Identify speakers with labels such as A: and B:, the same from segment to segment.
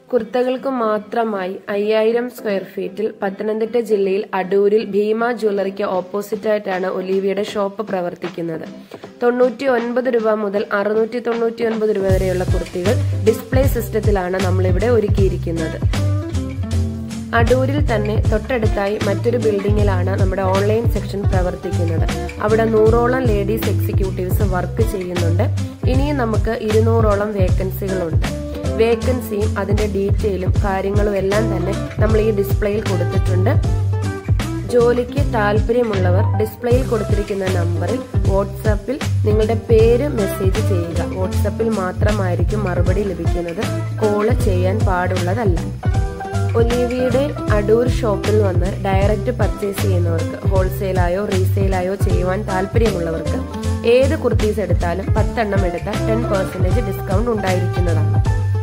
A: കുർത്തകൾക്ക് മാത്രമായി അയ്യായിരം സ്ക്വയർ ഫീറ്റിൽ പത്തനംതിട്ട ജില്ലയിൽ അടൂരിൽ ഭീമ ജ്വല്ലറിക്ക് ഓപ്പോസിറ്റായിട്ടാണ് ഒലീവിയുടെ ഷോപ്പ് പ്രവർത്തിക്കുന്നത് തൊണ്ണൂറ്റി ഒൻപത് രൂപ മുതൽ അറുന്നൂറ്റി തൊണ്ണൂറ്റി ഒൻപത് രൂപ വരെയുള്ള കുർത്തികൾ ഡിസ്പ്ലേ സിസ്റ്റത്തിലാണ് നമ്മളിവിടെ ഒരുക്കിയിരിക്കുന്നത് അടൂരിൽ തന്നെ തൊട്ടടുത്തായി മറ്റൊരു ബിൽഡിംഗിലാണ് നമ്മുടെ ഓൺലൈൻ സെക്ഷൻ പ്രവർത്തിക്കുന്നത് അവിടെ നൂറോളം ലേഡീസ് എക്സിക്യൂട്ടീവ്സ് വർക്ക് ചെയ്യുന്നുണ്ട് ഇനിയും നമുക്ക് ഇരുന്നൂറോളം വേക്കൻസികളുണ്ട് വേക്കൻസിയും അതിന്റെ ഡീറ്റെയിലും കാര്യങ്ങളും എല്ലാം തന്നെ നമ്മൾ ഈ ഡിസ്പ്ലേയിൽ കൊടുത്തിട്ടുണ്ട് ജോലിക്ക് താല്പര്യമുള്ളവർ ഡിസ്പ്ലേയിൽ കൊടുത്തിരിക്കുന്ന നമ്പറിൽ വാട്സാപ്പിൽ നിങ്ങളുടെ പേര് മെസ്സേജ് ചെയ്യുക വാട്സാപ്പിൽ മാത്രമായിരിക്കും മറുപടി ലഭിക്കുന്നത് കോള് ചെയ്യാൻ പാടുള്ളതല്ല ഒലീവിയുടെ അടൂർ ഷോപ്പിൽ വന്ന് ഡയറക്റ്റ് പർച്ചേസ് ചെയ്യുന്നവർക്ക് ഹോൾസെയിലായോ റീസെയിലായോ ചെയ്യുവാൻ താല്പര്യമുള്ളവർക്ക് ഏത് കുർത്തീസ് എടുത്താലും പത്തെണ്ണം എടുത്താൽ ടെൻ പെർസെന്റേജ് ഡിസ്കൗണ്ട് ഉണ്ടായിരിക്കുന്നതാണ്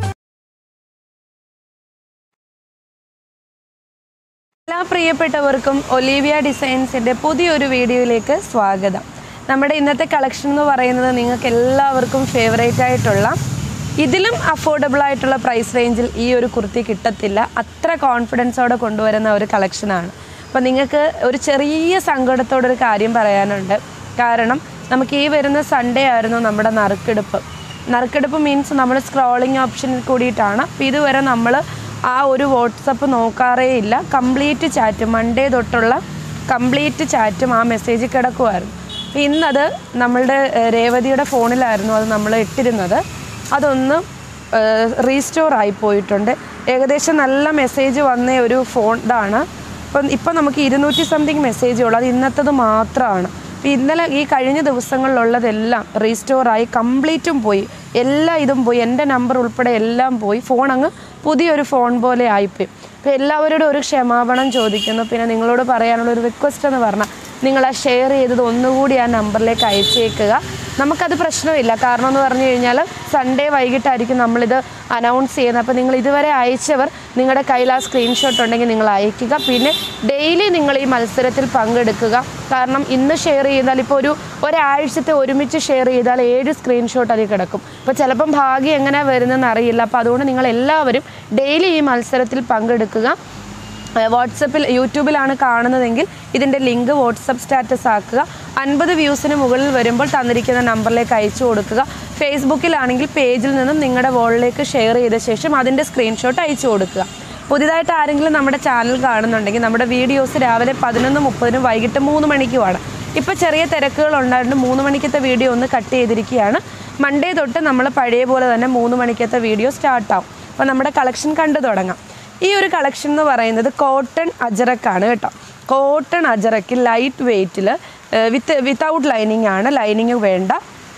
B: എല്ലാ പ്രിയപ്പെട്ടവർക്കും ഒലീവിയ ഡിസൈൻസിൻ്റെ പുതിയൊരു വീഡിയോയിലേക്ക് സ്വാഗതം നമ്മുടെ ഇന്നത്തെ കളക്ഷൻ എന്ന് പറയുന്നത് നിങ്ങൾക്ക് എല്ലാവർക്കും ഫേവറേറ്റ് ആയിട്ടുള്ള ഇതിലും അഫോർഡബിൾ ആയിട്ടുള്ള പ്രൈസ് റേഞ്ചിൽ ഈ ഒരു കുർത്തി കിട്ടത്തില്ല അത്ര കോൺഫിഡൻസോടെ കൊണ്ടുവരുന്ന ഒരു കളക്ഷനാണ് അപ്പോൾ നിങ്ങൾക്ക് ഒരു ചെറിയ സങ്കടത്തോടൊരു കാര്യം പറയാനുണ്ട് കാരണം നമുക്ക് ഈ വരുന്ന സൺഡേ ആയിരുന്നു നമ്മുടെ നറുക്കെടുപ്പ് നറുക്കെടുപ്പ് മീൻസ് നമ്മൾ സ്ക്രോളിംഗ് ഓപ്ഷനിൽ കൂടിയിട്ടാണ് അപ്പോൾ ഇതുവരെ നമ്മൾ ആ ഒരു വാട്സപ്പ് നോക്കാറേ ഇല്ല കംപ്ലീറ്റ് ചാറ്റ് മൺഡേ തൊട്ടുള്ള കംപ്ലീറ്റ് ചാറ്റും ആ മെസ്സേജ് കിടക്കുമായിരുന്നു അപ്പോൾ ഇന്നത് നമ്മളുടെ ഏഹ്, രേവതിയുടെ ഫോണിലായിരുന്നു അത് നമ്മൾ ഇട്ടിരുന്നത് അതൊന്ന് റീസ്റ്റോർ ആയി പോയിട്ടുണ്ട് ഏകദേശം നല്ല മെസ്സേജ് വന്ന ഒരു ഫോൺ ഇതാണ് അപ്പം ഇപ്പം നമുക്ക് ഇരുന്നൂറ്റി സംതിങ് മെസ്സേജേ ഉള്ളൂ അത് ഇന്നത്തത് മാത്രമാണ് അപ്പോൾ ഇന്നലെ ഈ കഴിഞ്ഞ ദിവസങ്ങളിലുള്ളതെല്ലാം റീസ്റ്റോർ ആയി കംപ്ലീറ്റും പോയി എല്ലാ ഇതും പോയി എൻ്റെ നമ്പർ ഉൾപ്പെടെ എല്ലാം പോയി ഫോൺ അങ്ങ് പുതിയൊരു ഫോൺ പോലെ ആയിപ്പോയി അപ്പോൾ എല്ലാവരോടും ഒരു ക്ഷമാപണം ചോദിക്കുന്നു പിന്നെ നിങ്ങളോട് പറയാനുള്ള ഒരു റിക്വസ്റ്റ് എന്ന് പറഞ്ഞാൽ നിങ്ങൾ ആ ഷെയർ ചെയ്തത് ഒന്നുകൂടി ആ നമ്പറിലേക്ക് അയച്ചേക്കുക നമുക്കത് പ്രശ്നമില്ല കാരണം എന്ന് പറഞ്ഞു കഴിഞ്ഞാൽ സൺഡേ വൈകിട്ടായിരിക്കും നമ്മളിത് അനൗൺസ് ചെയ്യുന്നത് അപ്പോൾ നിങ്ങൾ ഇതുവരെ അയച്ചവർ നിങ്ങളുടെ കയ്യിൽ ആ സ്ക്രീൻഷോട്ട് ഉണ്ടെങ്കിൽ നിങ്ങൾ അയക്കുക പിന്നെ ഡെയിലി നിങ്ങൾ ഈ മത്സരത്തിൽ പങ്കെടുക്കുക കാരണം ഇന്ന് ഷെയർ ചെയ്താൽ ഇപ്പോൾ ഒരു ഒരാഴ്ചത്തെ ഒരുമിച്ച് ഷെയർ ചെയ്താൽ ഏഴ് സ്ക്രീൻഷോട്ട് അതിൽ കിടക്കും അപ്പോൾ ചിലപ്പം ഭാഗ്യം എങ്ങനെയാണ് വരുന്നതെന്ന് അറിയില്ല അപ്പോൾ അതുകൊണ്ട് നിങ്ങൾ എല്ലാവരും ഡെയിലി ഈ മത്സരത്തിൽ പങ്കെടുക്കുക വാട്സപ്പിൽ യൂട്യൂബിലാണ് കാണുന്നതെങ്കിൽ ഇതിൻ്റെ ലിങ്ക് വാട്സപ്പ് സ്റ്റാറ്റസ് ആക്കുക അൻപത് വ്യൂസിന് മുകളിൽ വരുമ്പോൾ തന്നിരിക്കുന്ന നമ്പറിലേക്ക് അയച്ചു കൊടുക്കുക ഫേസ്ബുക്കിലാണെങ്കിൽ പേജിൽ നിന്നും നിങ്ങളുടെ വോളിലേക്ക് ഷെയർ ചെയ്ത ശേഷം അതിൻ്റെ സ്ക്രീൻഷോട്ട് അയച്ചു കൊടുക്കുക പുതിയതായിട്ട് ആരെങ്കിലും നമ്മുടെ ചാനൽ കാണുന്നുണ്ടെങ്കിൽ നമ്മുടെ വീഡിയോസ് രാവിലെ പതിനൊന്ന് മുപ്പതിനും വൈകിട്ട് മൂന്ന് മണിക്കുമാണ് ഇപ്പോൾ ചെറിയ തിരക്കുകൾ ഉണ്ടായിട്ട് മൂന്ന് മണിക്കത്തെ വീഡിയോ ഒന്ന് കട്ട് ചെയ്തിരിക്കുകയാണ് മൺഡേ തൊട്ട് നമ്മൾ പഴയ പോലെ തന്നെ മൂന്ന് മണിക്കത്തെ വീഡിയോ സ്റ്റാർട്ടാവും അപ്പോൾ നമ്മുടെ കളക്ഷൻ കണ്ടു തുടങ്ങാം ഈ ഒരു കളക്ഷൻ എന്ന് പറയുന്നത് കോട്ടൺ അജറക്കാണ് കേട്ടോ കോട്ടൺ അജറക്ക് ലൈറ്റ് വെയ്റ്റിൽ വിത്ത് വിത്തൗട്ട് ലൈനിങ് ആണ് ലൈനിങ് വേണ്ട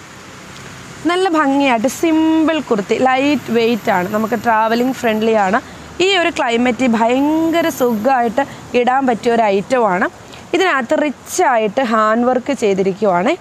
B: നല്ല ഭംഗിയായിട്ട് സിമ്പിൾ കുർത്തി ലൈറ്റ് വെയ്റ്റ് ആണ് നമുക്ക് ട്രാവലിംഗ് ഫ്രണ്ട്ലി ആണ് ഈ ഒരു ക്ലൈമറ്റിൽ ഭയങ്കര സുഖമായിട്ട് ഇടാൻ പറ്റിയ ഒരു ഐറ്റമാണ് ഇതിനകത്ത് റിച്ച് ആയിട്ട് ഹാൻഡ് വർക്ക് ചെയ്തിരിക്കുവാണേ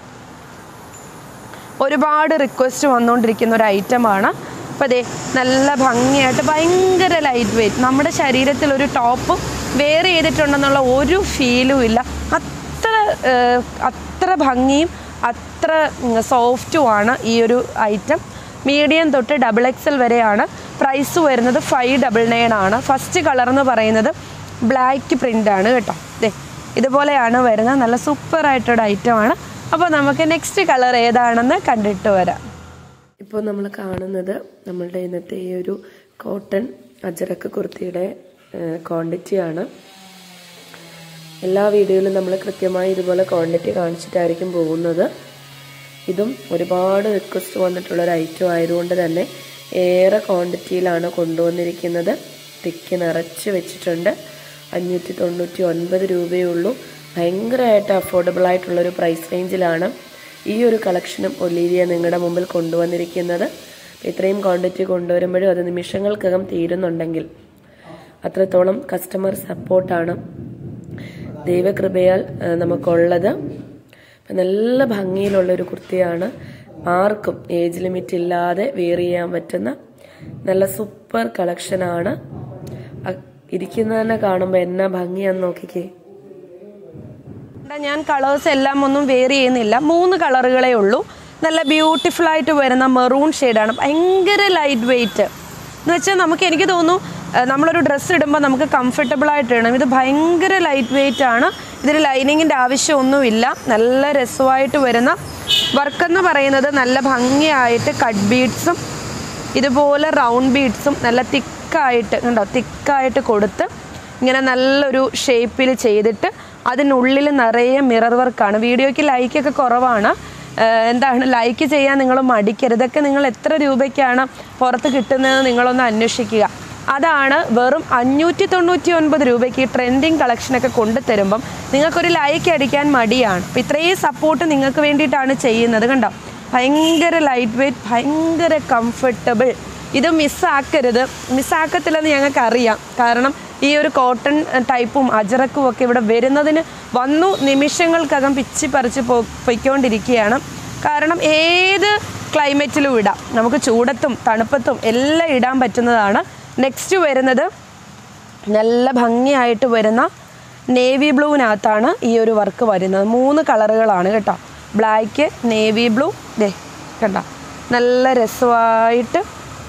B: ഒരുപാട് റിക്വസ്റ്റ് വന്നുകൊണ്ടിരിക്കുന്ന ഒരു ഐറ്റമാണ് അപ്പോൾ അതെ നല്ല ഭംഗിയായിട്ട് ഭയങ്കര ലൈറ്റ് വെയിറ്റ് നമ്മുടെ ശരീരത്തിൽ ഒരു ടോപ്പ് വെയർ ചെയ്തിട്ടുണ്ടെന്നുള്ള ഒരു ഫീലും ഇല്ല അത്ര ഏഹ്, അത്ര ഭംഗിയും അത്ര സോഫ്റ്റുമാണ് ഈ ഒരു ഐറ്റം മീഡിയം തൊട്ട് ഡബിൾ എക്സൽ വരെയാണ് പ്രൈസ് വരുന്നത് ഫൈവ് ഡബിൾ നയൻ ആണ് ഫസ്റ്റ് കളർ എന്ന് പറയുന്നത് ബ്ലാക്ക് പ്രിൻ്റ് ആണ് കേട്ടോ ദേ ഇതുപോലെയാണ് വരുന്നത് നല്ല സൂപ്പർ ആയിട്ടൊരു ഐറ്റമാണ് അപ്പോൾ നമുക്ക് നെക്സ്റ്റ് കളർ ഏതാണെന്ന് കണ്ടിട്ട് വരാം
A: ഇപ്പോൾ നമ്മൾ കാണുന്നത് നമ്മളുടെ ഇന്നത്തെ ഈ ഒരു കോട്ടൺ അജറക്ക് കുർത്തിയുടെ ക്വാണ്ടിറ്റിയാണ് എല്ലാ വീഡിയോയിലും നമ്മൾ കൃത്യമായി ഇതുപോലെ ക്വാണ്ടിറ്റി കാണിച്ചിട്ടായിരിക്കും പോകുന്നത് ഇതും ഒരുപാട് റിക്വസ്റ്റ് വന്നിട്ടുള്ള ഒരു ഐറ്റം ആയതുകൊണ്ട് തന്നെ ഏറെ ക്വാണ്ടിറ്റിയിലാണ് കൊണ്ടുവന്നിരിക്കുന്നത് തിക്കി നിറച്ച് വെച്ചിട്ടുണ്ട് അഞ്ഞൂറ്റി തൊണ്ണൂറ്റി ഒൻപത് രൂപയേ ഉള്ളൂ ഭയങ്കരമായിട്ട് അഫോർഡബിൾ ആയിട്ടുള്ളൊരു പ്രൈസ് റേഞ്ചിലാണ് ഈ ഒരു കളക്ഷനും ഒലീവിയ നിങ്ങളുടെ മുമ്പിൽ കൊണ്ടുവന്നിരിക്കുന്നത് ഇത്രയും ക്വാണ്ടിറ്റി കൊണ്ടുവരുമ്പോഴും അത് നിമിഷങ്ങൾക്കകം തീരുന്നുണ്ടെങ്കിൽ അത്രത്തോളം കസ്റ്റമർ സപ്പോർട്ടാണ് ദൈവകൃപയാൽ ആ, നമുക്കുള്ളത് അപ്പം നല്ല ഭംഗിയിലുള്ള ഒരു കുർത്തിയാണ് ആർക്കും ഏജ് ലിമിറ്റ് ഇല്ലാതെ വെയർ ചെയ്യാൻ പറ്റുന്ന നല്ല സൂപ്പർ കളക്ഷനാണ് ഇരിക്കുന്ന തന്നെ കാണുമ്പോൾ എന്നാ ഭംഗിയാന്ന് നോക്കിക്കേ
B: ഇവിടെ ഞാൻ കളേഴ്സ് എല്ലാം ഒന്നും വെയർ ചെയ്യുന്നില്ല മൂന്ന് കളറുകളേ ഉള്ളൂ നല്ല ബ്യൂട്ടിഫുൾ ആയിട്ട് വരുന്ന മെറൂൺ ഷെയ്ഡാണ് ഭയങ്കര ലൈറ്റ് വെയിറ്റ് എന്ന് വെച്ചാൽ നമുക്ക് എനിക്ക് തോന്നുന്നു ആ, നമ്മളൊരു ഡ്രസ്സ് ഇടുമ്പോൾ നമുക്ക് കംഫർട്ടബിൾ ആയിട്ട് ഇടണം ഇത് ഭയങ്കര ലൈറ്റ് വെയിറ്റ് ആണ് ഇതിൽ ലൈനിങ്ങിൻ്റെ ആവശ്യമൊന്നുമില്ല നല്ല രസമായിട്ട് വരുന്ന വർക്ക് എന്ന് പറയുന്നത് നല്ല ഭംഗിയായിട്ട് കട്ട് ബീഡ്സും ഇതുപോലെ റൗണ്ട് ബീഡ്സും നല്ല തിക്കായിട്ട് കണ്ടോ തിക്കായിട്ട് കൊടുത്ത് ഇങ്ങനെ നല്ലൊരു ഷേപ്പിൽ ചെയ്തിട്ട് അതിനുള്ളിൽ നിറയെ മിറർ വർക്കാണ് വീഡിയോയ്ക്ക് ലൈക്കൊക്കെ കുറവാണ് ഏഹ് എന്താണ് ലൈക്ക് ചെയ്യാൻ നിങ്ങൾ മടിക്കരുത് ഇതൊക്കെ നിങ്ങൾ എത്ര രൂപയ്ക്കാണ് പുറത്ത് കിട്ടുന്നതെന്ന് നിങ്ങളൊന്ന് അന്വേഷിക്കുക അതാണ് വെറും അഞ്ഞൂറ്റി തൊണ്ണൂറ്റി ഒൻപത് രൂപയ്ക്ക് ഈ ട്രെൻഡിങ് കളക്ഷനൊക്കെ കൊണ്ടുതരുമ്പം നിങ്ങൾക്കൊരു ലൈക്ക് അടിക്കാൻ മടിയാണ് അപ്പം ഇത്രയും സപ്പോർട്ട് നിങ്ങൾക്ക് വേണ്ടിയിട്ടാണ് ചെയ്യുന്നത് കണ്ടോ ഭയങ്കര ലൈറ്റ് വെയ്റ്റ് ഭയങ്കര കംഫർട്ടബിൾ ഇത് മിസ്സാക്കരുത് മിസ്സാക്കത്തില്ലെന്ന് ഞങ്ങൾക്ക് അറിയാം കാരണം ഈ ഒരു കോട്ടൺ ടൈപ്പും അജറക്കും ഒക്കെ ഇവിടെ വരുന്നതിന് വന്നു നിമിഷങ്ങൾക്കകം പിച്ചി പറിച്ച് പോ പൊയ്ക്കൊണ്ടിരിക്കുകയാണ് കാരണം ഏത് ക്ലൈമറ്റിലും ഇടാം നമുക്ക് ചൂടത്തും തണുപ്പത്തും എല്ലാം ഇടാൻ പറ്റുന്നതാണ് നെക്സ്റ്റ് വരുന്നത് നല്ല ഭംഗിയായിട്ട് വരുന്ന നേവി ബ്ലൂവിനകത്താണ് ഈ ഒരു വർക്ക് വരുന്നത് മൂന്ന് കളറുകളാണ് കേട്ടോ ബ്ലാക്ക് നേവി ബ്ലൂ ദേ കണ്ടോ നല്ല രസമായിട്ട്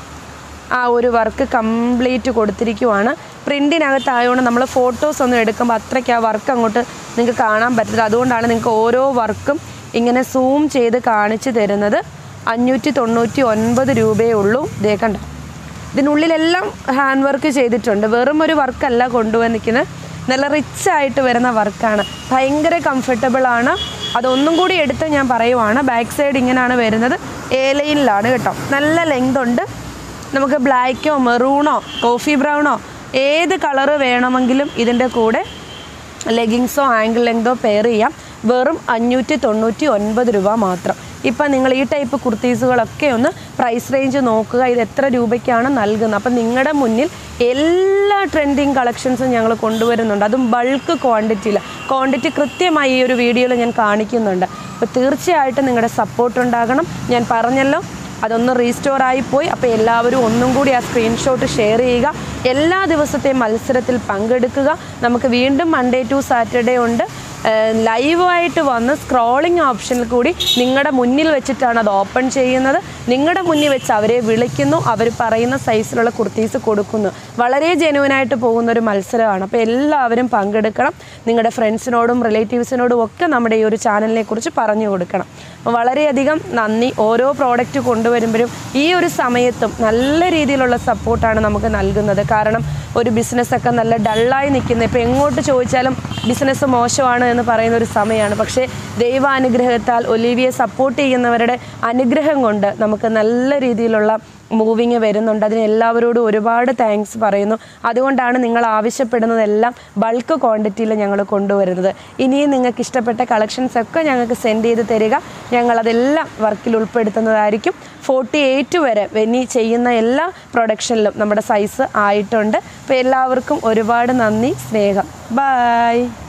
B: ആ ഒരു വർക്ക് കംപ്ലീറ്റ് കൊടുത്തിരിക്കുവാണ് പ്രിൻറ്റിനകത്തായതുകൊണ്ട് നമ്മൾ ഫോട്ടോസ് ഒന്നും എടുക്കുമ്പോൾ അത്രയ്ക്ക് ആ വർക്ക് അങ്ങോട്ട് നിങ്ങൾക്ക് കാണാൻ പറ്റില്ല അതുകൊണ്ടാണ് നിങ്ങൾക്ക് ഓരോ വർക്കും ഇങ്ങനെ സൂം ചെയ്ത് കാണിച്ചു തരുന്നത് അഞ്ഞൂറ്റി തൊണ്ണൂറ്റി ഒൻപത് രൂപയേ ഉള്ളൂ ദേ കണ്ടോ ഇതിനുള്ളിലെല്ലാം ഹാൻഡ് വർക്ക് ചെയ്തിട്ടുണ്ട് വെറും ഒരു വർക്കല്ല കൊണ്ടുവന്നിരിക്കുന്നത് നല്ല റിച്ച് ആയിട്ട് വരുന്ന വർക്കാണ് ഭയങ്കര കംഫർട്ടബിൾ ആണ് അതൊന്നും കൂടി എടുത്ത് ഞാൻ പറയുവാണ് ബാക്ക് സൈഡ് ഇങ്ങനെയാണ് വരുന്നത് എ ലൈനിലാണ് കേട്ടോ നല്ല ലെങ്ത് ഉണ്ട് നമുക്ക് ബ്ലാക്കോ മെറൂണോ കോഫി ബ്രൗണോ ഏത് കളറ് വേണമെങ്കിലും ഇതിൻ്റെ കൂടെ ലെഗിങ്സോ ആംഗിൾ ലെങ്തോ പെയർ ചെയ്യാം വെറും അഞ്ഞൂറ്റി തൊണ്ണൂറ്റി ഒൻപത് രൂപ മാത്രം ഇപ്പം നിങ്ങൾ ഈ ടൈപ്പ് കുർത്തീസുകളൊക്കെ ഒന്ന് പ്രൈസ് റേഞ്ച് നോക്കുക ഇത് എത്ര രൂപയ്ക്കാണ് നൽകുന്നത് അപ്പം നിങ്ങളുടെ മുന്നിൽ എല്ലാ ട്രെൻഡിങ് കളക്ഷൻസും ഞങ്ങൾ കൊണ്ടുവരുന്നുണ്ട് അതും ബൾക്ക് ക്വാണ്ടിറ്റിയിൽ ക്വാണ്ടിറ്റി കൃത്യമായി ഈ ഒരു വീഡിയോയിൽ ഞാൻ കാണിക്കുന്നുണ്ട് അപ്പോൾ തീർച്ചയായിട്ടും നിങ്ങളുടെ സപ്പോർട്ട് ഉണ്ടാകണം ഞാൻ പറഞ്ഞല്ലോ അതൊന്ന് റീസ്റ്റോർ ആയിപ്പോയി അപ്പോൾ എല്ലാവരും ഒന്നും കൂടി ആ സ്ക്രീൻഷോട്ട് ഷെയർ ചെയ്യുക എല്ലാ ദിവസത്തെയും മത്സരത്തിൽ പങ്കെടുക്കുക നമുക്ക് വീണ്ടും മൺഡേ ടു സാറ്റർഡേ ഉണ്ട് ലൈവായിട്ട് വന്ന് സ്ക്രോളിംഗ് ഓപ്ഷനിൽ കൂടി നിങ്ങളുടെ മുന്നിൽ വെച്ചിട്ടാണ് അത് ഓപ്പൺ ചെയ്യുന്നത് നിങ്ങളുടെ മുന്നിൽ വെച്ച് അവരെ വിളിക്കുന്നു അവർ പറയുന്ന സൈസിലുള്ള കുർത്തീസ് കൊടുക്കുന്നു വളരെ ജെനുവനായിട്ട് പോകുന്ന ഒരു മത്സരമാണ് അപ്പോൾ എല്ലാവരും പങ്കെടുക്കണം നിങ്ങളുടെ ഫ്രണ്ട്സിനോടും റിലേറ്റീവ്സിനോടും ഒക്കെ നമ്മുടെ ഈ ഒരു ചാനലിനെ കുറിച്ച് പറഞ്ഞു കൊടുക്കണം അപ്പോൾ വളരെയധികം നന്ദി ഓരോ പ്രോഡക്റ്റ് കൊണ്ടുവരുമ്പോഴും ഈ ഒരു സമയത്തും നല്ല രീതിയിലുള്ള സപ്പോർട്ടാണ് നമുക്ക് നൽകുന്നത് കാരണം ഒരു ബിസിനസ്സൊക്കെ നല്ല ഡള്ളായി നിൽക്കുന്നത് ഇപ്പോൾ എങ്ങോട്ട് ചോദിച്ചാലും ബിസിനസ് മോശമാണ് എന്ന് പറയുന്ന ഒരു സമയമാണ് പക്ഷേ ദൈവാനുഗ്രഹത്താൽ ഒലിവിയെ സപ്പോർട്ട് ചെയ്യുന്നവരുടെ അനുഗ്രഹം കൊണ്ട് നമുക്ക് നല്ല രീതിയിലുള്ള മൂവിങ് വരുന്നുണ്ട് അതിന് എല്ലാവരോടും ഒരുപാട് താങ്ക്സ് പറയുന്നു അതുകൊണ്ടാണ് നിങ്ങൾ ആവശ്യപ്പെടുന്നതെല്ലാം ബൾക്ക് ക്വാണ്ടിറ്റിയിൽ ഞങ്ങൾ കൊണ്ടുവരുന്നത് ഇനിയും നിങ്ങൾക്ക് ഇഷ്ടപ്പെട്ട കളക്ഷൻസ് ഒക്കെ ഞങ്ങൾക്ക് സെൻഡ് ചെയ്ത് തരിക ഞങ്ങളതെല്ലാം വർക്കിൽ ഉൾപ്പെടുത്തുന്നതായിരിക്കും ഫോർട്ടി എയ്റ്റ് വരെ വെന്നി ചെയ്യുന്ന എല്ലാ പ്രൊഡക്ഷനിലും നമ്മുടെ സൈസ് ആയിട്ടുണ്ട് അപ്പോൾ എല്ലാവർക്കും ഒരുപാട് നന്ദി സ്നേഹം ബായ്